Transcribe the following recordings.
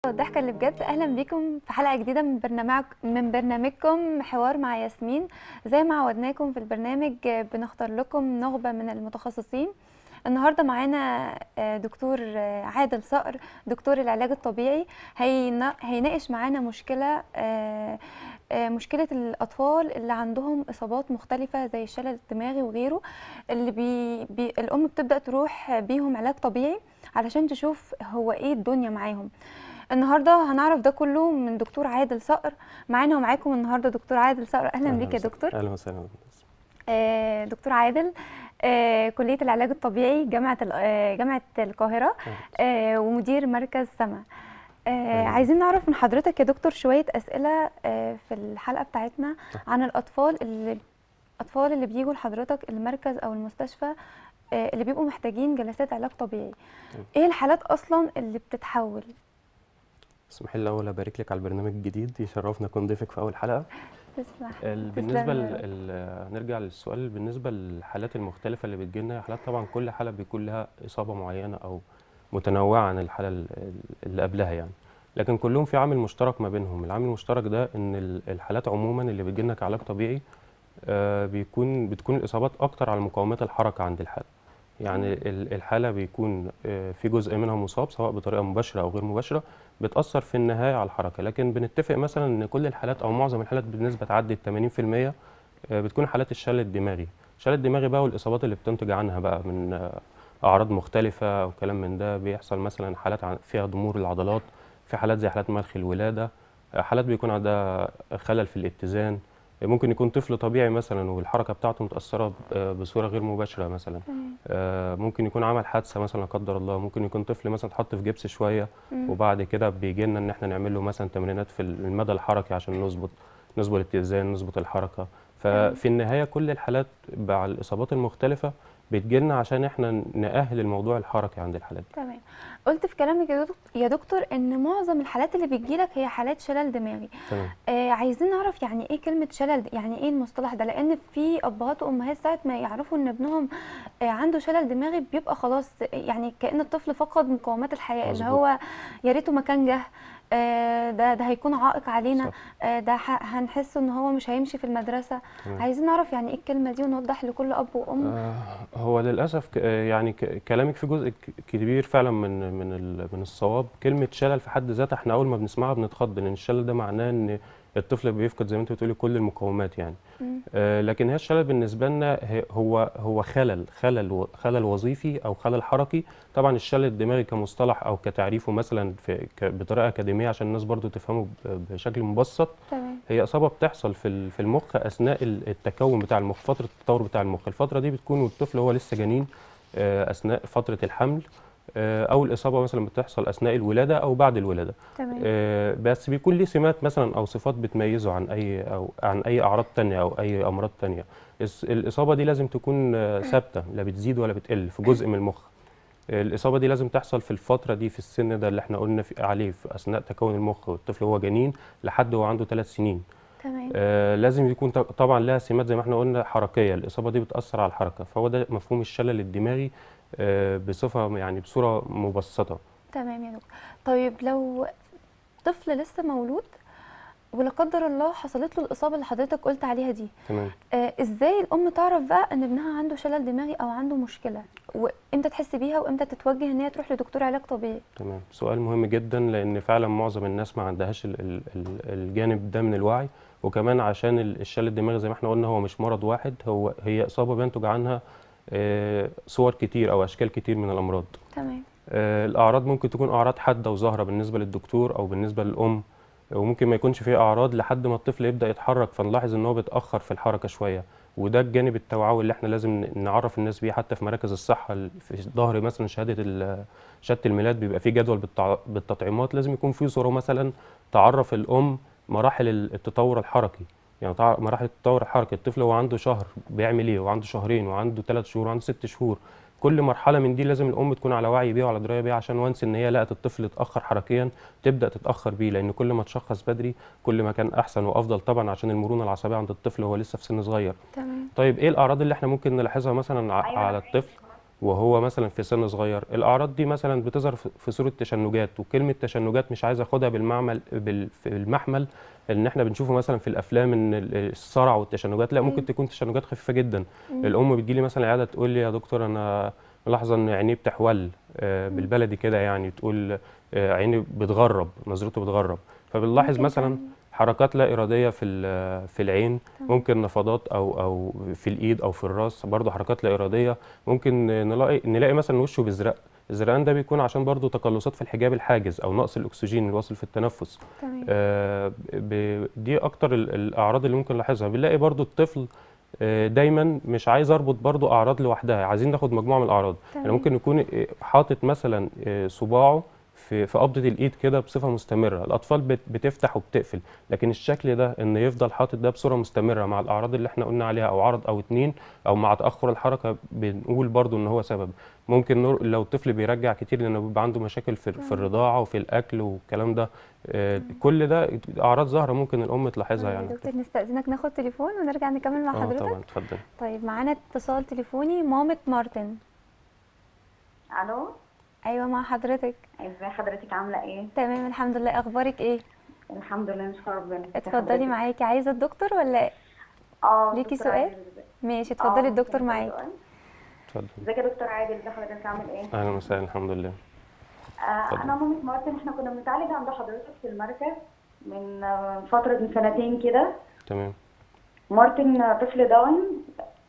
والضحكة اللي بجد أهلا بيكم في حلقة جديدة من برنامج من برنامجكم حوار مع ياسمين زي ما عودناكم في البرنامج آه، بنختار لكم نخبة من المتخصصين النهارده معانا آه، دكتور آه، عادل صقر دكتور العلاج الطبيعي هينا- هيناقش معانا مشكلة آه، آه، مشكلة الأطفال اللي عندهم إصابات مختلفة زي الشلل الدماغي وغيره اللي بي بي الأم بتبدأ تروح بيهم علاج طبيعي علشان تشوف هو إيه الدنيا معاهم النهارده هنعرف ده كله من دكتور عادل صقر معانا ومعاكم النهارده دكتور عادل صقر اهلا بيك يا وسهلا. دكتور اهلا وسهلا بالناس. آه، دكتور عادل آه، كلية العلاج الطبيعي جامعة ال- آه، جامعة القاهرة آه، ومدير مركز سما آه، أهلا. عايزين نعرف من حضرتك يا دكتور شوية أسئلة آه، في الحلقة بتاعتنا عن الأطفال اللي الأطفال اللي بيجوا لحضرتك المركز أو المستشفى آه، اللي بيبقوا محتاجين جلسات علاج طبيعي تمام. إيه الحالات أصلا اللي بتتحول؟ اسمحي لي الاول ابارك لك على البرنامج الجديد يشرفنا اكون ضيفك في اول حلقه تسمح ال- تسلم بالنسبه يا ل... رب. ال... نرجع للسؤال بالنسبه للحالات المختلفه اللي بتجيلنا حالات طبعا كل حاله بيكون لها اصابه معينه او متنوعه عن الحاله ال- اللي قبلها يعني لكن كلهم في عامل مشترك ما بينهم العامل المشترك ده ان ال- الحالات عموما اللي بتجيلنا كعلاج طبيعي آه، بيكون بتكون الاصابات اكتر على مقاومات الحركه عند الحاله يعني ال- الحاله بيكون آه، في جزء منها مصاب سواء بطريقه مباشره او غير مباشره بتاثر في النهايه على الحركه لكن بنتفق مثلا ان كل الحالات او معظم الحالات بنسبه تعدي ال 80% آه، بتكون حالات الشلل الدماغي الشلل الدماغي بقى والاصابات اللي بتنتج عنها بقى من آه، اعراض مختلفه او كلام من ده بيحصل مثلا حالات عن- فيها ضمور العضلات في حالات زي حالات منخ الولاده آه، حالات بيكون عندها خلل في الاتزان ممكن يكون طفل طبيعي مثلا والحركه بتاعته متاثره ب- بصوره غير مباشره مثلا تمام آه، ممكن يكون عمل حادثه مثلا لا قدر الله ممكن يكون طفل مثلا اتحط في جبس شويه مم. وبعد كده بيجي لنا ان احنا نعمل له مثلا تمرينات في المدى الحركي عشان نظبط نظبط الاتزان نظبط الحركه ففي النهايه كل الحالات مع الاصابات المختلفه بتجي لنا عشان احنا نأهل الموضوع الحركي عند الحالات دي. تمام قلت في كلامك يا دكتور يا دكتور ان معظم الحالات اللي بتجيلك هي حالات شلل دماغي تمام آه عايزين نعرف يعني ايه كلمه شلل يعني ايه المصطلح ده لان في ابهات وامهات ساعه ما يعرفوا ان ابنهم آه عنده شلل دماغي بيبقى خلاص يعني كأن الطفل فقد مقومات الحياه اللي مظبوط. هو يا ريته ما كان جه آه ده ده هيكون عائق علينا صح. آه ده ح- هنحس ان هو مش هيمشي في المدرسه تمام. عايزين نعرف يعني ايه الكلمه دي ونوضح لكل اب وام آه، هو للاسف ك- آه، يعني ك- كلامك في جزء ك- كبير فعلا من من ال- من الصواب كلمه شلل في حد ذاتها احنا اول ما بنسمعها بنتخض لان الشلل ده معناه ان الطفل بيفقد زي ما انت بتقولي كل المقومات يعني مم. آه، لكن هي الشلل بالنسبه لنا هي- هو هو خلل خلل و- خلل وظيفي او خلل حركي طبعا الشلل الدماغي كمصطلح او كتعريفه مثلا في ك- بطريقه اكاديميه عشان الناس برضو تفهمه ب- بشكل مبسط تمام هي إصابة بتحصل في ال- في المخ أثناء ال- التكون بتاع المخ فترة التطور بتاع المخ الفترة دي بتكون والطفل هو لسه جنين آه، أثناء فترة الحمل آه، أو الإصابة مثلا بتحصل أثناء الولادة أو بعد الولادة تمام آه، بس بيكون ليه سمات مثلا أو صفات بتميزه عن أي أو عن أي أعراض تانية أو أي أمراض تانية الس- الإصابة دي لازم تكون آه، ثابتة لا بتزيد ولا بتقل في جزء من المخ الإصابة دي لازم تحصل في الفترة دي في السن ده اللي احنا قلنا في عليه في أثناء تكون المخ والطفل هو جنين لحد هو عنده ثلاث سنين تمام آه، لازم يكون ط- طبعا لها سمات زي ما احنا قلنا حركيه الاصابه دي بتاثر على الحركه فهو ده مفهوم الشلل الدماغي آه، بصفه يعني بصوره مبسطه تمام يا دكتور طيب لو طفل لسه مولود ولا قدر الله حصلت له الاصابه اللي حضرتك قلت عليها دي تمام آه ازاي الام تعرف بقى ان ابنها عنده شلل دماغي او عنده مشكله وامتى تحس بيها وامتى تتوجه ان هي تروح لدكتور علاج طبيعي تمام سؤال مهم جدا لان فعلا معظم الناس ما عندهاش ال- ال- ال- الجانب ده من الوعي وكمان عشان ال- الشلل الدماغي زي ما احنا قلنا هو مش مرض واحد هو هي اصابه بينتج عنها آه، صور كتير او اشكال كتير من الامراض تمام آه، الأعراض ممكن تكون أعراض حادة وظاهرة بالنسبة للدكتور أو بالنسبة للأم وممكن ما يكونش فيه أعراض لحد ما الطفل يبدأ يتحرك فنلاحظ إن هو بيتأخر في الحركة شوية وده الجانب التوعوي اللي احنا لازم ن- نعرف الناس بيه حتى في مراكز الصحة ال- في ظهر مثلا شهادة ال- شهادة الميلاد بيبقى فيه جدول بالتع- بالتطعيمات لازم يكون فيه صورة مثلا تعرف الأم مراحل ال- التطور الحركي يعني تع- مراحل التطور الحركي الطفل هو عنده شهر بيعمل ايه وعنده شهرين وعنده ثلاث شهور وعنده ست شهور كل مرحله من دي لازم الام تكون على وعي بيها وعلى درايه بيها عشان وانس ان هي لقت الطفل اتاخر حركيا تبدا تتاخر بيه لان كل ما تشخص بدري كل ما كان احسن وافضل طبعا عشان المرونه العصبيه عند الطفل وهو لسه في سن صغير تمام طيب ايه الاعراض اللي احنا ممكن نلاحظها مثلا ع- على الطفل وهو مثلا في سن صغير الاعراض دي مثلا بتظهر في في صوره تشنجات وكلمه تشنجات مش عايز اخدها بالمعمل بال- في المحمل ان احنا بنشوفه مثلا في الافلام ان ال- الصرع والتشنجات لا ممكن أيوة. تكون تشنجات خفيفه جدا مم. الام بتجيلي مثلا العياده تقول لي يا دكتور انا ملاحظه ان عينيه بتحول آه، بالبلدي كده يعني تقول آه، عيني بتغرب نظرته بتغرب فبنلاحظ ممكن مثلا كمان- حركات لا إرادية في ال- في العين تمام. ممكن نفضات أو أو في الإيد أو في الراس برضه حركات لا إرادية ممكن نلاقي نلاقي مثلا وشه بيزرق الزرقان ده بيكون عشان برضه تقلصات في الحجاب الحاجز أو نقص الأكسجين الواصل في التنفس تمام آه، ب- دي أكتر ال- الأعراض اللي ممكن نلاحظها بنلاقي برضه الطفل آه، دايما مش عايز اربط برضه اعراض لوحدها عايزين ناخد مجموعه من الاعراض يعني تمام. ممكن يكون آه، حاطط مثلا آه، صباعه في في قبضه الايد كده بصفه مستمره الاطفال بت- بتفتح وبتقفل لكن الشكل ده ان يفضل حاطط ده بصوره مستمره مع الاعراض اللي احنا قلنا عليها او عرض او اتنين او مع تاخر الحركه بنقول برضو ان هو سبب ممكن نر- لو الطفل بيرجع كتير لانه بيبقى عنده مشاكل في, في الرضاعه وفي الاكل والكلام ده آه، كل ده اعراض ظاهره ممكن الام تلاحظها طيب يا يعني دكتور نستأذنك ناخد تليفون ونرجع نكمل مع اه حضرتك طبعا اتفضل طيب معانا اتصال تليفوني مامة مارتن الو ايوه مع حضرتك ازي حضرتك عامله ايه تمام الحمد لله اخبارك ايه الحمد لله نشكر ربنا ازي اتفضلي حضرتك؟ معاكي عايزه الدكتور ولا اه ليكي دكتور سؤال؟ عادل ازيك؟ ماشي آه، اتفضلي الدكتور ممكن معاكي سؤال؟ اتفضل ازيك يا دكتور عادل ازي حضرتك عامل ايه اهلا وسهلا الحمد لله آه اتفضل. انا مامة مارتن احنا كنا بنتعالج عند حضرتك في المركز من آه، فتره من سنتين كده تمام مارتن آه، طفل داون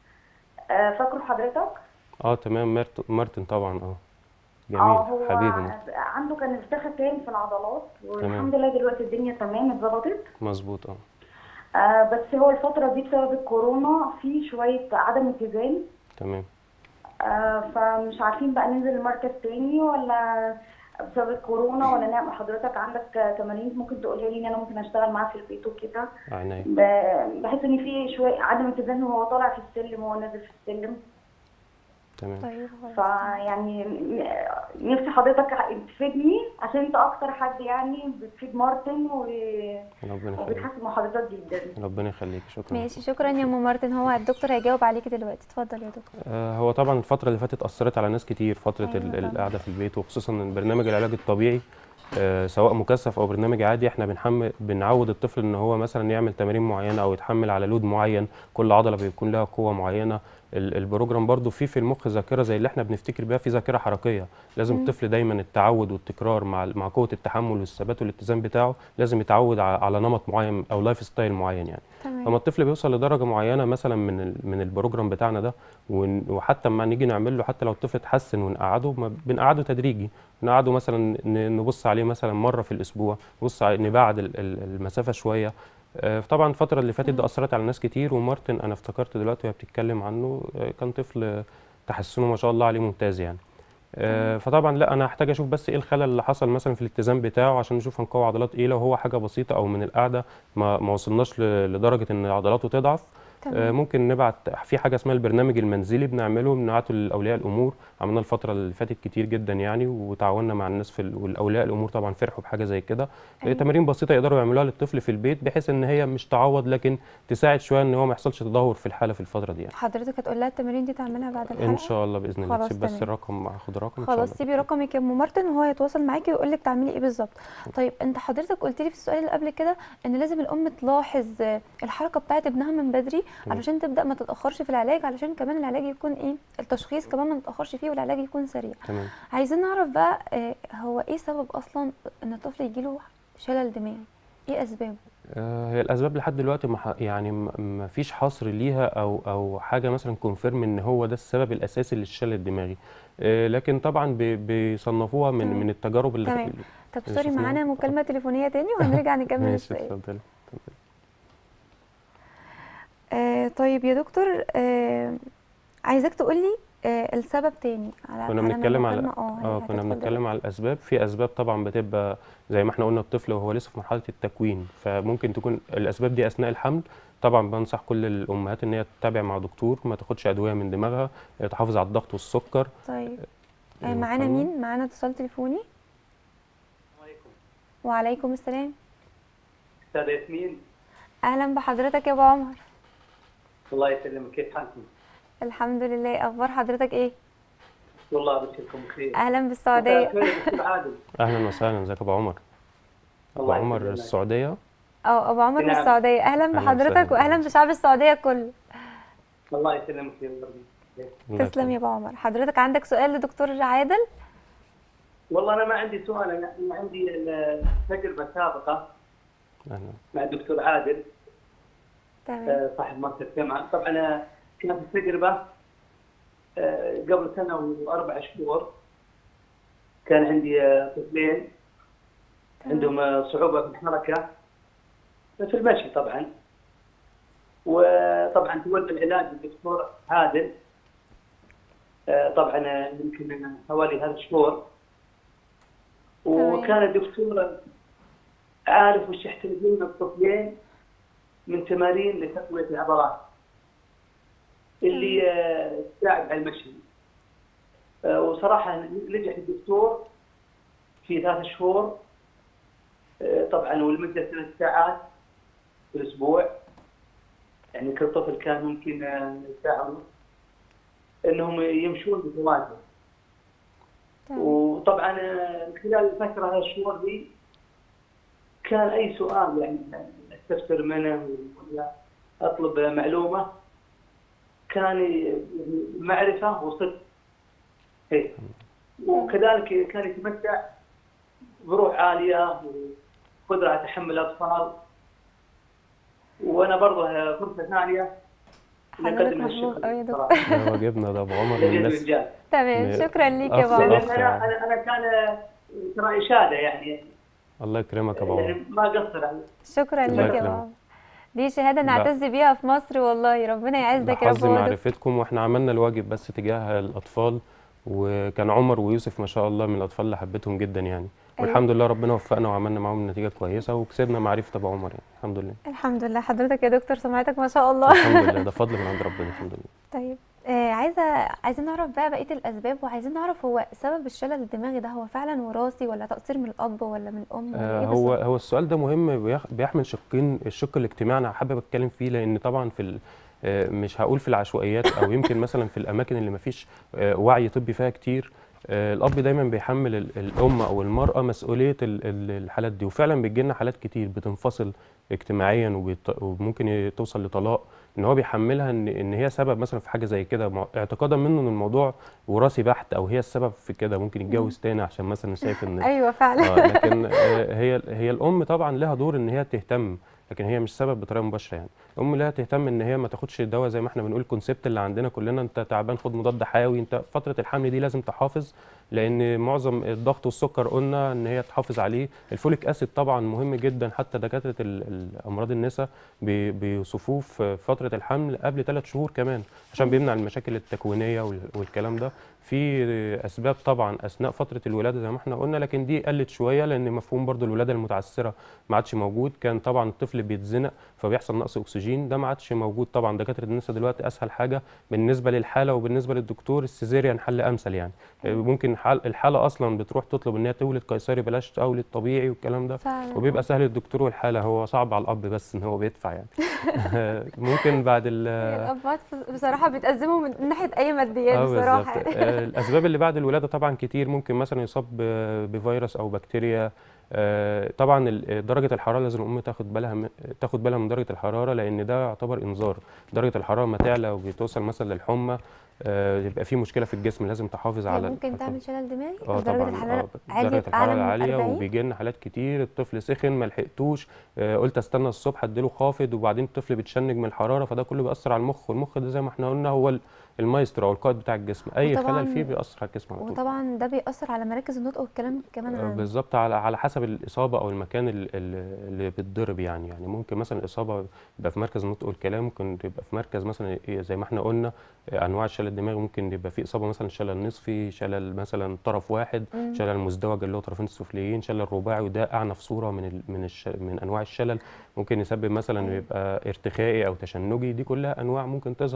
آه فاكره حضرتك اه تمام مارت- مارتن طبعا اه اه جميل هو حبيبي مارتن. عنده كان ارتخاء تام في العضلات والحمد لله دلوقتي الدنيا تمام اتظبطت مظبوط اه آه بس هو الفتره دي بسبب الكورونا في شويه عدم اتزان تمام آه، فمش عارفين بقى ننزل المركز تاني ولا بسبب الكورونا ولا نعمل حضرتك عندك آه، تمارين ممكن تقولها لي ان انا ممكن اشتغل معاه في البيت وكده عينيا ب- بحس ان في شويه عدم اتزان وهو طالع في السلم وهو نازل في السلم تمام طيب خلاص. فيعني م- نفسي حضرتك تفيدني عشان انت اكتر حد يعني بتفيد مارتن و... ربنا يخليك وبتحسن مع حضرتك جدا ربنا يخليك شكرا ماشي شكرا يا ام مارتن هو الدكتور هيجاوب عليكي دلوقتي اتفضل يا دكتور آه هو طبعا الفترة اللي فاتت أثرت على ناس كتير فترة أيوة ال- طبعاً. القعدة في البيت وخصوصا إن برنامج العلاج الطبيعي آه سواء مكثف أو برنامج عادي احنا بنحمل بنعود الطفل إن هو مثلا يعمل تمارين معينة أو يتحمل على لود معين كل عضلة بيكون لها قوة معينة ال- البروجرام برضو فيه في المخ ذاكرة زي اللي احنا بنفتكر بيها في ذاكرة حركية لازم مم. الطفل دايما التعود والتكرار مع مع قوة التحمل والثبات والاتزان بتاعه لازم يتعود ع- على نمط معين أو لايف ستايل معين يعني لما تمام الطفل بيوصل لدرجه معينه مثلا من ال- من البروجرام بتاعنا ده ون- وحتى اما نيجي نعمل له حتى لو الطفل اتحسن ونقعده ما بنقعده تدريجي نقعده مثلا ن- نبص عليه مثلا مره في الاسبوع نبص عليه نبعد ال- ال- المسافه شويه آه، طبعا الفتره اللي فاتت دي اثرت على ناس كتير ومارتن انا افتكرت دلوقتي وهي بتتكلم عنه آه، كان طفل تحسنه ما شاء الله عليه ممتاز يعني آه، فطبعا لا انا هحتاج اشوف بس ايه الخلل اللي حصل مثلا في الاتزان بتاعه عشان نشوف هنقوي عضلات ايه لو هو حاجه بسيطه او من القعده ما ما وصلناش ل- لدرجه ان عضلاته تضعف آه، تمام ممكن نبعت في حاجه اسمها البرنامج المنزلي بنعمله بنبعته لاولياء الامور عملنا الفتره اللي فاتت كتير جدا يعني وتعاوننا مع الناس في ال- والاولياء الامور طبعا فرحوا بحاجه زي كده آه، أيوة. تمارين بسيطه يقدروا يعملوها للطفل في البيت بحيث ان هي مش تعوض لكن تساعد شويه ان هو ما يحصلش تدهور في الحاله في الفتره دي يعني حضرتك هتقول لها التمارين دي تعملها بعد الحلقه ان شاء الله باذن الله خلاص تسيب بس تمام. الرقم اخد الرقم ان شاء خلاص الله سيبي رقمك يا ام مارتن وهو هيتواصل معاكي ويقول لك تعملي ايه بالظبط طيب انت حضرتك قلت لي في السؤال اللي قبل كده ان لازم الام تلاحظ آه، الحركه بتاعت ابنها من بدري تمام. علشان تبدا ما تتاخرش في العلاج علشان كمان العلاج يكون ايه التشخيص كمان ما نتاخرش فيه والعلاج يكون سريع تمام عايزين نعرف بقى آه، هو ايه سبب اصلا ان الطفل يجيله شلل دماغي ايه اسبابه آه، هي الاسباب لحد دلوقتي ما ح- يعني ما- ما فيش حصر ليها او او حاجه مثلا كونفيرم ان هو ده السبب الاساسي للشلل الدماغي آه، لكن طبعا بي- بيصنفوها من تمام. من التجارب اللي تمام. طب اللي سوري شفناها. معانا مكالمه تليفونيه تاني وهنرجع نكمل ماشي السؤال اتفضلي آه طيب يا دكتور آه عايزاك تقولي آه السبب تاني على كنا على ما بنتكلم على المكالمة- اه هي اه كنا هتدخل بنتكلم على الاسباب في اسباب طبعا بتبقى زي ما احنا قلنا الطفل وهو لسه في مرحله التكوين فممكن تكون الاسباب دي اثناء الحمل طبعا بنصح كل الامهات ان هي تتابع مع دكتور ما تاخدش ادويه من دماغها آه، تحافظ على الضغط والسكر طيب آه آه، معانا مكالمة. مين معانا اتصال تليفوني وعليكم السلام استاذ ياسمين اهلا بحضرتك يا ابو عمر الله يسلمك كيف حالكم؟ الحمد لله اخبار حضرتك ايه والله ابشركم بخير اهلا مساء بالسعوديه الخير يا دكتور عادل اهلا وسهلا ازيك يا ابو عمر ابو الله عمر يسلمك. السعوديه اه ابو عمر من نعم. السعوديه اهلا أهلاً بحضرتك وسهلاً. واهلا بشعب السعوديه كله الله يسلمك يا ربي الله تسلم يا يسلمك. ابو عمر حضرتك عندك سؤال لدكتور عادل والله انا ما عندي سؤال انا أنا عندي ال- تجربه سابقه اهلا مع الدكتور عادل تمام آه، صاحب مركز جامعه طبعا أنا كانت التجربه آه، قبل سنه واربع شهور كان عندي آه، طفلين عندهم آه، صعوبه في الحركه في المشي طبعا وطبعا تولى العلاج الدكتور عادل آه، طبعا آه، يمكن حوالي ثلاث شهور وكان الدكتور عارف وش يحتاجون الطفلين من تمارين لتقويه العضلات اللي آه، تساعد على المشي آه، وصراحه نجح الدكتور في ثلاث شهور آه، طبعا ولمده ثلاث ساعات في الاسبوع يعني كل طفل كان ممكن آه، ساعه ونص انهم يمشون بتوازن تمام وطبعا آه، خلال الفتره هذه الشهور دي كان اي سؤال يعني استفسر منه ولا اطلب معلومه كان يعني معرفه وصدق إيه. وكذلك كان يتمتع بروح عاليه وقدره على تحمل الاطفال وانا برضه فرصه ثانيه إني حضرتك أقدم محظوظ الشكر قوي يا دكتور. صراحة. ده واجبنا ده ابو عمر من لجد الناس الرجال تمام م- شكرا ليك يا أخ- بابا أخ. لان انا انا انا كان ترى اشاده يعني الله يكرمك يا ابو عمر يعني ما قصر علي شكرا الله ليك يا يكرمك. بابا دي شهاده لا. نعتز بيها في مصر والله ربنا يعزك يا رب بحظ هو دكتور. معرفتكم واحنا عملنا الواجب بس تجاه الاطفال وكان عمر ويوسف ما شاء الله من الاطفال اللي حبيتهم جدا يعني أيوة. والحمد لله ربنا وفقنا وعملنا معاهم نتيجه كويسه وكسبنا معرفه ابو عمر يعني الحمد لله الحمد لله حضرتك يا دكتور سمعتك ما شاء الله الحمد لله ده فضل من عند ربنا الحمد لله طيب آه عايزه عايزين نعرف بقى بقيه الاسباب وعايزين نعرف هو سبب الشلل الدماغي ده هو فعلا وراثي ولا تقصير من الاب ولا من الام ولا آه، ايه هو بالظبط؟ هو السؤال ده مهم بيح- بيحمل شقين الشق الاجتماعي انا حابب اتكلم فيه لان طبعا في ال- آه، مش هقول في العشوائيات او يمكن مثلا في الاماكن اللي ما فيش وعي طبي فيها كتير آه، الاب دايما بيحمل ال- الام او المراه مسؤوليه ال- ال- الحالات دي وفعلا بتجي لنا حالات كتير بتنفصل اجتماعيا وبيط- وممكن ي- توصل لطلاق ان هو بيحملها ان ان هي سبب مثلا في حاجه زي كده مع- اعتقادا منه ان الموضوع وراثي بحت او هي السبب في كده ممكن يتجوز تاني عشان مثلا شايف ان ايوه فعلا اه لكن آه، هي هي الام طبعا لها دور ان هي تهتم لكن هي مش سبب بطريقه مباشره يعني الام لها تهتم ان هي ما تاخدش الدواء زي ما احنا بنقول الكونسيبت اللي عندنا كلنا انت تعبان خد مضاد حيوي انت فتره الحمل دي لازم تحافظ لان معظم الضغط والسكر قلنا ان هي تحافظ عليه الفوليك اسيد طبعا مهم جدا حتى دكاتره ال- ال- امراض النساء بي- بيوصفوه في فتره الحمل قبل ثلاث شهور كمان عشان بيمنع المشاكل التكوينيه وال- والكلام ده في اسباب طبعا اثناء فتره الولاده زي ما احنا قلنا لكن دي قلت شويه لان مفهوم برضو الولاده المتعسره ما عادش موجود كان طبعا الطفل بيتزنق فبيحصل نقص اكسجين ده ما عادش موجود طبعا دكاتره النساء دلوقتي اسهل حاجه بالنسبه للحاله وبالنسبه للدكتور السيزيريان حل امثل يعني ممكن حال الحاله اصلا بتروح تطلب ان هي تولد قيصري بلاش تولد طبيعي والكلام ده فعلا وبيبقى سهل الدكتور والحاله هو صعب على الاب بس ان هو بيدفع يعني ممكن بعد ال الابات بصراحه بيتأزموا من ناحيه اي ماديات اه بصراحه بالظبط آه، الاسباب اللي بعد الولاده طبعا كتير ممكن مثلا يصاب ب- بفيروس او بكتيريا آه، طبعا ال- درجه الحراره لازم الام تاخد بالها من- تاخد بالها من درجه الحراره لان ده يعتبر انذار درجه الحراره ما تعلى وبتوصل مثلا للحمى آه، يبقى في مشكله في الجسم لازم تحافظ هي على ممكن الحرارة. تعمل شلل دماغي اه درجه طبعا الحراره اه عاليه درجه الحراره اعلى من عاليه 40 وبيجي لنا حالات كتير الطفل سخن ما لحقتوش آه، قلت استنى الصبح اديله خافض وبعدين الطفل بيتشنج من الحراره فده كله بيأثر على المخ والمخ ده زي ما احنا قلنا هو ال- المايسترو او القائد بتاع الجسم اي وطبعاً- خلل فيه بيأثر على الجسم على طول وطبعا ده بيأثر على مراكز النطق والكلام كمان آه، عن بالظبط على على حسب الاصابه او المكان ال- ال- اللي بيتضرب يعني يعني ممكن مثلا الاصابه يبقى في مركز النطق والكلام ممكن تبقى في مركز مثلا إيه زي ما احنا قلنا آه، انواع الشلل الدماغي ممكن يبقى في اصابه مثلا شلل نصفي شلل مثلا طرف واحد مم. شلل مزدوج اللي هو طرفين السفليين شلل رباعي وده اعنف صوره من ال من الش من انواع الشلل ممكن يسبب مثلا أيوة. يبقى ارتخائي او تشنجي دي كلها انواع ممكن تظهر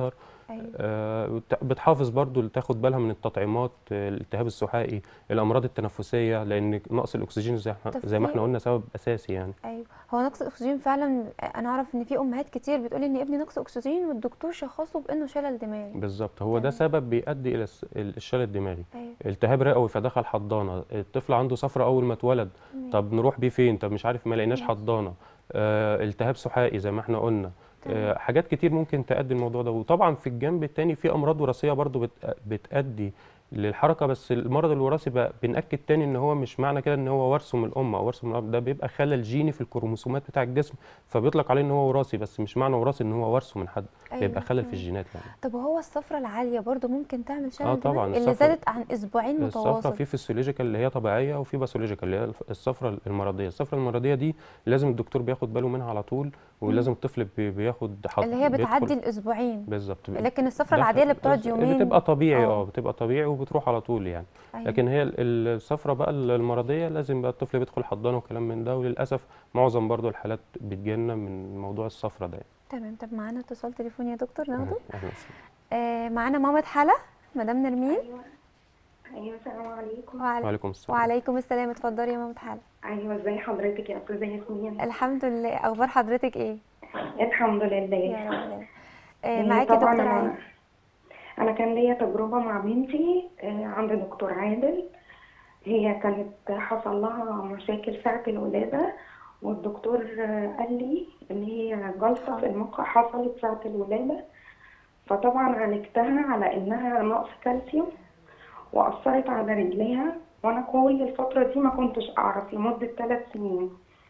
ايوه آه، وت- بتحافظ برضو تاخد بالها من التطعيمات آه، الالتهاب السحائي الامراض التنفسيه لان نقص الاكسجين زي احنا طب زي ما في- احنا قلنا سبب اساسي يعني ايوه هو نقص الاكسجين فعلا انا اعرف ان في امهات كتير بتقول ان ابني نقص اكسجين والدكتور شخصه بانه شلل دماغي بالظبط هو ده تمام. سبب بيؤدي الى الس- الشلل الدماغي ايوه التهاب رئوي فدخل حضانه الطفل عنده صفرة اول ما اتولد تمام. طب نروح بيه فين طب مش عارف ما لقيناش ماشي. حضانه آه، التهاب سحائي زي ما احنا قلنا تمام. آه، حاجات كتير ممكن تؤدي الموضوع ده وطبعا في الجنب التاني في امراض وراثيه برضو بت- بتؤدي للحركه بس المرض الوراثي بقى بنأكد تاني ان هو مش معنى كده ان هو ورثه من الام او ورثه من الاب ده بيبقى خلل جيني في الكروموسومات بتاع الجسم فبيطلق عليه ان هو وراثي بس مش معنى وراثي ان هو ورثه من حد أيوة، بيبقى خلل في تمام. الجينات يعني طب وهو الصفرة العالية برضو ممكن تعمل شلل آه دماغ طبعاً، اللي الصفرة- زادت عن اسبوعين الصفرة متواصل في فيسيولوجيكال اللي هي طبيعيه وفي باثولوجيكال اللي هي الف- الصفرة المرضيه الصفرة المرضيه دي لازم الدكتور بياخد باله منها على طول ولازم الطفل بي- بياخد حط اللي هي بيدخل- بتعدي الاسبوعين بالظبط لكن الصفرة ده العادية اللي بتقعد بس- يومين بتبقى طبيعي آه. اه بتبقى طبيعي وبتروح على طول يعني أيوة. لكن هي ال- الصفرة بقى المرضيه لازم بقى الطفل بيدخل حضانه وكلام من ده وللاسف معظم برضو الحالات بتجيلنا من موضوع الصفرة ده يعني. تمام طب معانا اتصال تليفوني يا دكتور ناخده أهلا وسهلا. آه معانا مامة حلا مدام نرمين ايوه ايوه السلام عليكم وعلي... وعليكم السلام وعليكم السلام اتفضلي يا مامة حلا ايوه ازي حضرتك يا استاذه ياسمين الحمد لله اخبار حضرتك ايه الحمد يا لله رب آه إيه، معاكي طبعا دكتور انا عادل انا كان ليا تجربه مع بنتي آه، عند دكتور عادل هي كانت حصل لها مشاكل ساعه الولاده والدكتور آه، قال لي ان هي جلطه في المخ حصلت ساعه الولاده فطبعا عالجتها على انها نقص كالسيوم واثرت على رجليها وانا كل الفتره دي ما كنتش اعرف لمده ثلاث سنين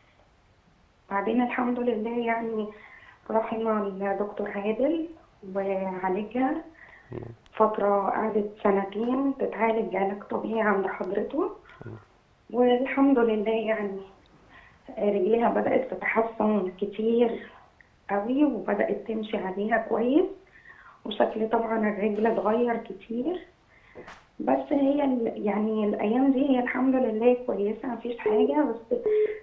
بعدين الحمد لله يعني رحنا الدكتور عادل وعالجها فترة قعدت سنتين تتعالج علاج طبيعي عند حضرته والحمد لله يعني رجليها بدأت تتحسن كتير قوي وبدأت تمشي عليها كويس وشكل طبعا الرجل اتغير كتير بس هي ال- يعني الأيام دي هي الحمد لله كويسة مفيش حاجة بس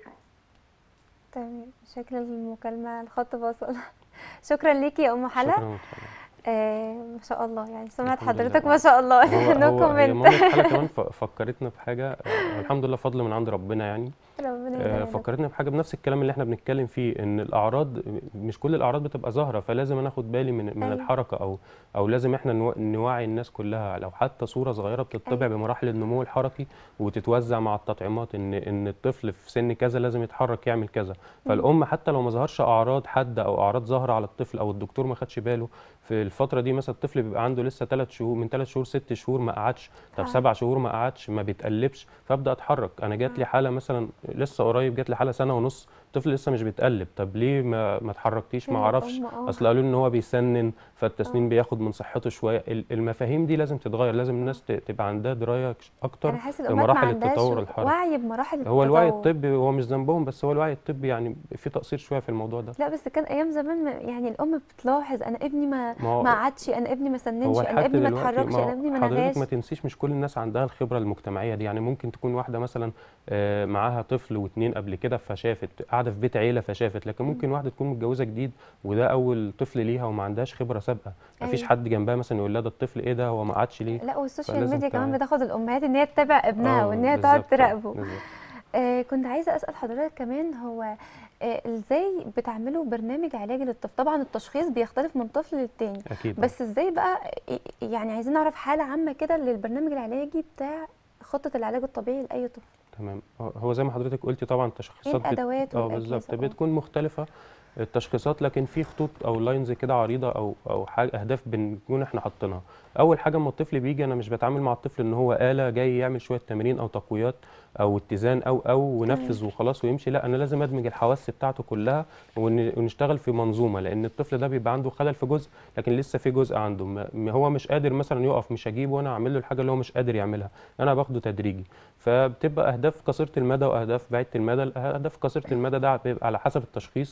تمام شكل المكالمة الخط فاصل شكرا ليكي يا ام حلا شكرا وتفضل. آه ما شاء الله يعني سمعت الحمد لله. حضرتك ما شاء الله هو نو هو هي كومنت مامة حلا كمان ف- فكرتنا بحاجه آه، الحمد لله فضل من عند ربنا يعني ربنا آه، يبارك فكرتنا بحاجه بنفس الكلام اللي احنا بنتكلم فيه ان الاعراض مش كل الاعراض بتبقى ظاهره فلازم انا اخد بالي من من أيوة. الحركه او او لازم احنا نو- نوعي الناس كلها لو حتى صوره صغيره بتطبع بمراحل النمو الحركي وتتوزع مع التطعيمات ان ان الطفل في سن كذا لازم يتحرك يعمل كذا فالام حتى لو ما ظهرش اعراض حاده او اعراض ظاهره على الطفل او الدكتور ما خدش باله في الفتره دي مثلا الطفل بيبقى عنده لسه 3 شهور من 3 شهور 6 شهور ما قعدش طب آه. 7 شهور ما قعدش ما بيتقلبش فابدا اتحرك انا جات لي حاله مثلا لسه قريب جات لي حاله سنه ونص طفل لسه مش بيتقلب طب ليه ما ما اتحركتيش ما هي اعرفش الأم، آه. اصل قالوا لي ان هو بيسنن فالتسنين آه. بياخد من صحته شويه ال- المفاهيم دي لازم تتغير لازم الناس ت- تبقى عندها درايه اكتر انا حاسه الامهات ما بمراحل عندهاش التطور الحركي وعي بمراحل التطور هو الوعي الطبي هو مش ذنبهم بس هو الوعي الطبي يعني في تقصير شويه في الموضوع ده لا بس كان ايام زمان ما- يعني الام بتلاحظ انا ابني ما ما هو- ما قعدش انا ابني ما سننش هو انا لحد ابني ما دلوقتي اتحركش ما انا ابني ما حضرتك نغاش ما تنسيش مش كل الناس عندها الخبره المجتمعيه دي يعني ممكن تكون واحده مثلا آه، معاها طفل واتنين قبل كده فشافت قاعده في بيت عيله فشافت لكن ممكن واحده تكون متجوزه جديد وده اول طفل ليها وما عندهاش خبره سابقه ما فيش أيوة. حد جنبها مثلا يقول لها ده الطفل ايه ده هو ما قعدش ليه لا والسوشيال فلازم ميديا كمان تعي. بتاخد الامهات ان هي تتابع ابنها آه، وان هي تقعد بالظبط، آه، تراقبه بالظبط. آه كنت عايزه اسال حضرتك كمان هو آه ازاي بتعملوا برنامج علاجي للطفل طبعا التشخيص بيختلف من طفل للتاني اكيد بس ازاي بقى يعني عايزين نعرف حاله عامه كده للبرنامج العلاجي بتاع خطه العلاج الطبيعي لاي طفل تمام هو- هو زي ما حضرتك قلتي طبعا ايه التشخيصات بت- الادوات اه والاجهزه بالظبط آه. بتكون مختلفة التشخيصات لكن في خطوط او لاينز كده عريضة او او حاجة اهداف بنكون احنا حاطينها اول حاجة اما الطفل بيجي انا مش بتعامل مع الطفل ان هو آلة جاي يعمل شوية تمارين او تقويات او اتزان او او ونفذ وخلاص ويمشي لا انا لازم ادمج الحواس بتاعته كلها ون- ونشتغل في منظومة لان الطفل ده بيبقى عنده خلل في جزء لكن لسه في جزء عنده ما- ما هو مش قادر مثلا يقف مش هجيبه وانا اعمل له الحاجة اللي هو مش قادر يعملها انا باخده تدريجي فبتبقى اهداف قصيره المدى واهداف بعيده المدى الاهداف قصيره المدى ده بيبقى على حسب التشخيص ب-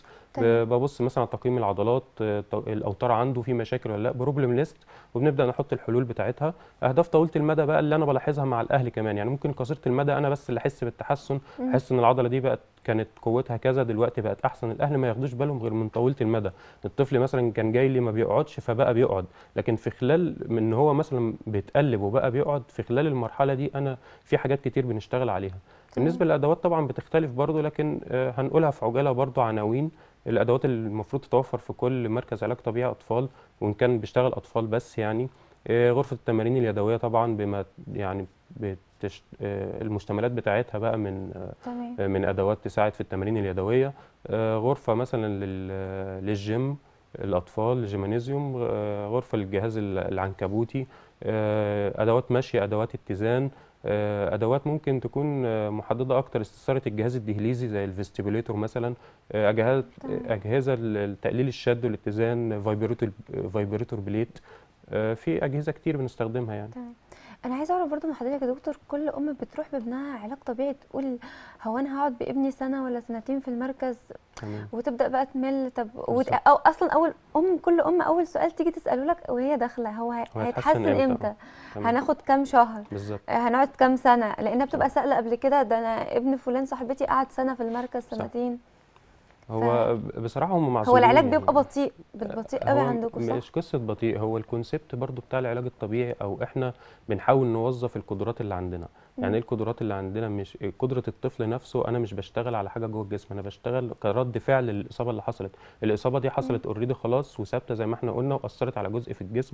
آه، ببص مثلا على تقييم العضلات آه، ط- الاوتار عنده في مشاكل ولا لا بروبلم ليست وبنبدا نحط الحلول بتاعتها اهداف طويله المدى بقى اللي انا بلاحظها مع الاهل كمان يعني ممكن قصيره المدى انا بس اللي احس بالتحسن مم. احس ان العضله دي بقت كانت قوتها كذا دلوقتي بقت احسن الاهل ما ياخدوش بالهم غير من طويله المدى الطفل مثلا كان جاي لي ما بيقعدش فبقى بيقعد لكن في خلال من ان هو مثلا بيتقلب وبقى بيقعد في خلال المرحله دي انا في حاجات كتير بنشتغل عليها بالنسبه للادوات طبعا بتختلف برضو لكن آه، هنقولها في عجاله برضو عناوين الادوات اللي المفروض تتوفر في كل مركز علاج طبيعي اطفال وان كان بيشتغل اطفال بس يعني آه، غرفه التمارين اليدويه طبعا بما يعني بتشت... آه، المشتملات بتاعتها بقى من آه، تمام من ادوات تساعد في التمارين اليدويه آه، غرفه مثلا لل- للجيم الاطفال الجيمانيزيوم آه، غرفه للجهاز ال- العنكبوتي آه، ادوات مشي ادوات اتزان آه، ادوات ممكن تكون آه، محدده اكتر استثاره الجهاز الدهليزي زي الفيستيبوليتور مثلا آه، اجهزه تمام. اجهزه لتقليل الشد والاتزان فايبريتور فايبريتور بليت آه، في اجهزه كتير بنستخدمها يعني تمام انا عايزه اعرف برضو من حضرتك يا دكتور كل ام بتروح بابنها علاج طبيعي تقول هو انا هقعد بابني سنه ولا سنتين في المركز تمام وتبدا بقى تمل طب وت... بالظبط. او اصلا اول ام كل ام اول سؤال تيجي تساله لك وهي داخله هو هي- هو هيتحسن هيتحسن إمتى؟ امتى تمام. هناخد كام شهر بالظبط آه، هنقعد كام سنه لانها بتبقى سائله قبل كده ده انا ابن فلان صاحبتي قعد سنه في المركز صح. سنتين هو بصراحه هم هو معذورين العلاج يعني. بيبقى بطيء بطيء قوي هو عندكم صح مش قصة بطيء هو الكونسيبت برضو بتاع العلاج الطبيعي او احنا بنحاول نوظف القدرات اللي عندنا يعني ايه القدرات اللي عندنا مش قدرة الطفل نفسه انا مش بشتغل على حاجة جوه الجسم انا بشتغل كرد فعل للإصابة اللي حصلت الإصابة دي حصلت اوريدي خلاص وثابتة زي ما احنا قلنا وأثرت على جزء في الجسم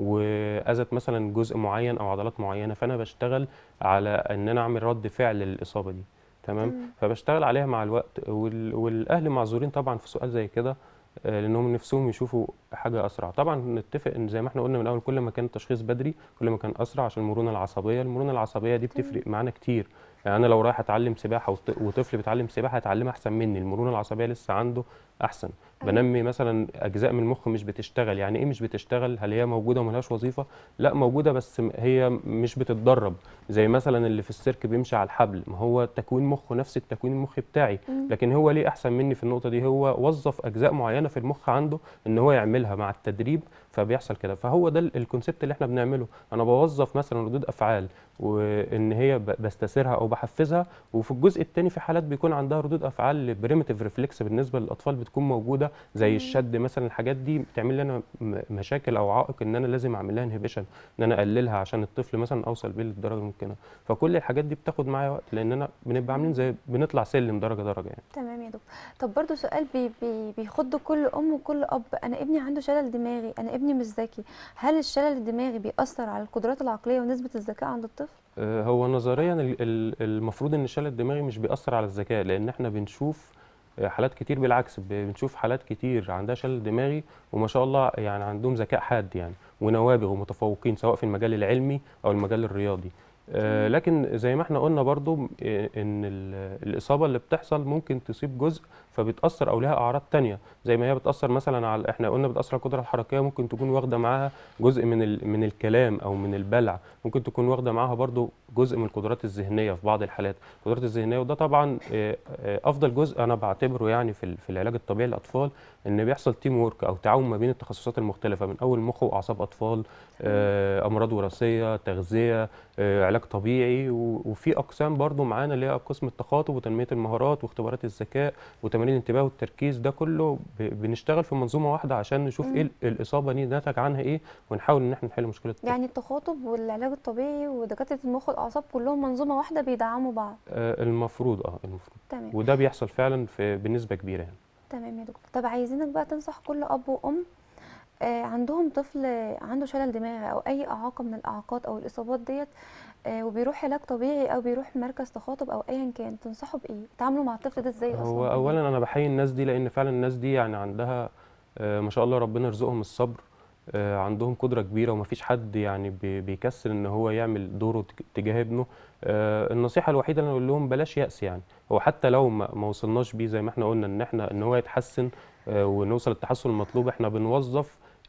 وأذت مثلا جزء معين او عضلات معينة فانا بشتغل على ان انا اعمل رد فعل للإصابة دي تمام تمام. فبشتغل عليها مع الوقت وال... والاهل معذورين طبعا في سؤال زي كده آه، لانهم نفسهم يشوفوا حاجه اسرع طبعا نتفق ان زي ما احنا قلنا من الاول كل ما كان التشخيص بدري كل ما كان اسرع عشان المرونه العصبيه المرونه العصبيه دي بتفرق معانا كتير يعني انا لو رايح اتعلم سباحه وط- وطفل بيتعلم سباحه هيتعلمها احسن مني المرونه العصبيه لسه عنده احسن بنمي مثلا اجزاء من المخ مش بتشتغل يعني ايه مش بتشتغل هل هي موجوده وملهاش وظيفه لا موجوده بس م- هي مش بتتدرب زي مثلا اللي في السيرك بيمشي على الحبل ما هو تكوين مخه نفس التكوين المخي بتاعي لكن هو ليه احسن مني في النقطه دي هو وظف اجزاء معينه في المخ عنده ان هو يعملها مع التدريب فبيحصل كده فهو ده ال- الكونسيبت اللي احنا بنعمله انا بوظف مثلا ردود افعال وان هي ب- بستثيرها او بحفزها وفي الجزء الثاني في حالات بيكون عندها ردود افعال بريمتيف ريفلكس بالنسبه للاطفال بتكون موجوده زي الشد مثلا الحاجات دي بتعمل لي انا م- مشاكل او عائق ان انا لازم اعمل لها انهبيشن ان انا اقللها عشان الطفل مثلا اوصل بيه للدرجه الممكنه فكل الحاجات دي بتاخد معايا وقت لان انا بنبقى عاملين زي بنطلع سلم درجه درجه يعني تمام يا دكتور طب برضو سؤال بي بي بيخض كل ام وكل اب انا ابني عنده شلل دماغي انا ابني مش ذكي هل الشلل الدماغي بيأثر على القدرات العقليه ونسبه الذكاء عند الطفل آه، هو نظريا ال- ال- المفروض ان الشلل الدماغي مش بيأثر على الذكاء لان احنا بنشوف آه، حالات كتير بالعكس ب- بنشوف حالات كتير عندها شلل دماغي وما شاء الله يعني عندهم ذكاء حاد يعني ونوابغ ومتفوقين سواء في المجال العلمي او المجال الرياضي آه، لكن زي ما احنا قلنا برضو آه، ان ال- الاصابه اللي بتحصل ممكن تصيب جزء فبتاثر او لها اعراض تانية زي ما هي بتاثر مثلا على احنا قلنا بتاثر على القدره الحركيه ممكن تكون واخده معاها جزء من ال... من الكلام او من البلع ممكن تكون واخده معاها برضو جزء من القدرات الذهنيه في بعض الحالات القدرات الذهنيه وده طبعا آه، آه، افضل جزء انا بعتبره يعني في ال- في العلاج الطبيعي للاطفال ان بيحصل تيم وورك او تعاون ما بين التخصصات المختلفه من اول مخ واعصاب اطفال آه، امراض وراثيه تغذيه آه، علاج طبيعي و- وفي اقسام برضو معانا اللي هي قسم التخاطب وتنميه المهارات واختبارات الذكاء وتمارين الانتباه والتركيز ده كله ب- بنشتغل في منظومه واحده عشان نشوف ايه ال- الاصابه دي نتج عنها ايه ونحاول ان احنا نحل مشكله الطفل. يعني التخاطب والعلاج الطبيعي ودكاتره المخ والاعصاب كلهم منظومه واحده بيدعموا بعض آه، المفروض اه المفروض تمام وده بيحصل فعلا في بنسبه كبيره يعني تمام يا دكتور طب عايزينك بقى تنصح كل اب وام آه، عندهم طفل عنده شلل دماغي او اي اعاقه من الاعاقات او الاصابات ديت آه، وبيروح علاج طبيعي او بيروح مركز تخاطب او ايا كان تنصحوا بايه يتعاملوا مع الطفل ده ازاي اصلا هو اولا انا بحيي الناس دي لان فعلا الناس دي يعني عندها آه، ما شاء الله ربنا يرزقهم الصبر آه، عندهم قدره كبيره ومفيش حد يعني بي- بيكسل ان هو يعمل دوره تج- تجاه ابنه آه، النصيحه الوحيده اللي انا اقول لهم بلاش يأس يعني هو حتى لو ما ما وصلناش بيه زي ما احنا قلنا ان احنا ان هو يتحسن آه، ونوصل للتحسن المطلوب احنا بنوظف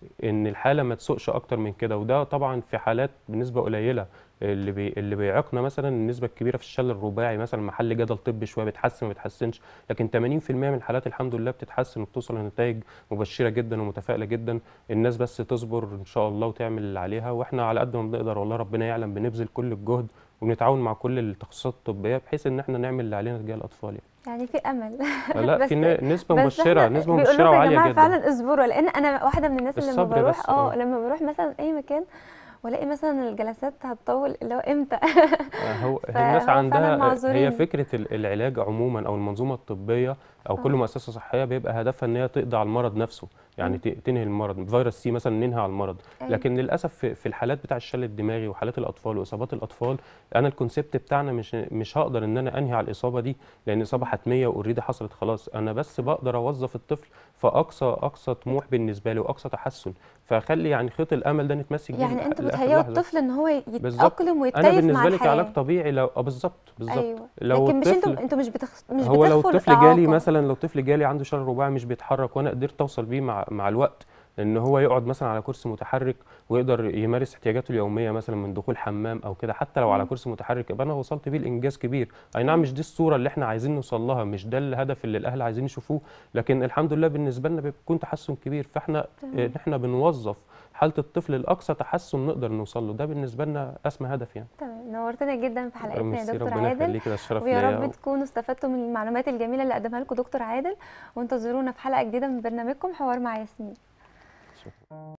ان الحاله ما تسوقش اكتر من كده وده طبعا في حالات بنسبه قليله اللي بي اللي بيعيقنا مثلا النسبه الكبيره في الشلل الرباعي مثلا محل جدل طبي شويه بيتحسن ما بيتحسنش لكن 80% من الحالات الحمد لله بتتحسن وبتوصل لنتائج مبشره جدا ومتفائله جدا الناس بس تصبر ان شاء الله وتعمل اللي عليها واحنا على قد ما بنقدر والله ربنا يعلم بنبذل كل الجهد وبنتعاون مع كل التخصصات الطبيه بحيث ان احنا نعمل اللي علينا تجاه الاطفال يعني. يعني في امل لا بس- في ن- نسبه بس مبشره إحنا نسبه بيقولوا مبشره لكم يا وعاليه جماعه جدا فعلا اصبروا لان انا واحده من الناس اللي لما الصبر بروح بس، اه آه. لما بروح مثلا اي مكان والاقي مثلا الجلسات هتطول اللي هو امتى هو فهو الناس فعلاً عندها معذورين. هي فكره ال- العلاج عموما او المنظومه الطبيه او كل آه. مؤسسه صحيه بيبقى هدفها ان هي تقضي على المرض نفسه يعني ت- تنهي المرض فيروس سي مثلا ننهي على المرض أيوة. لكن للاسف في في الحالات بتاع الشلل الدماغي وحالات الاطفال واصابات الاطفال انا الكونسيبت بتاعنا مش مش هقدر ان انا انهي على الاصابه دي لان اصابه حتميه واوريدي حصلت خلاص انا بس بقدر اوظف الطفل في اقصى اقصى طموح بالنسبه لي واقصى تحسن فاخلي يعني خيط الامل ده نتمسك بيه يعني لآخر انتوا لآخر بتهيئوا لحظة. الطفل ان هو بالظبط. يتاقلم انا ويتكيف مع بالنسبه لي كعلاج الحياه طبيعي لو اه بالظبط بالظبط ايوه لو لكن مش انتوا الطفل انتوا مش بتخ... مش هو لو بتخفوا الطفل جالي الإعاقة. مثلا لو طفل جالي عنده شلل رباعي مش بيتحرك وانا قدرت اوصل بيه مع مع الوقت ان هو يقعد مثلا على كرسي متحرك ويقدر يمارس احتياجاته اليوميه مثلا من دخول حمام او كده حتى لو على مم. كرسي متحرك يبقى انا وصلت بيه لانجاز كبير اي نعم مش دي الصوره اللي احنا عايزين نوصل لها مش ده الهدف اللي الاهل عايزين يشوفوه لكن الحمد لله بالنسبه لنا بيكون تحسن كبير فاحنا تمام. احنا بنوظف حاله الطفل لاقصى تحسن نقدر نوصل له ده بالنسبه لنا اسمى هدف يعني تمام نورتنا جدا في حلقتنا يا ميرسي، دكتور ربنا عادل يخليك ده الشرف ويا ليا رب تكونوا استفدتوا من المعلومات الجميله اللي قدمها لكم دكتور عادل وانتظرونا في حلقه جديده من برنامجكم حوار مع ياسمين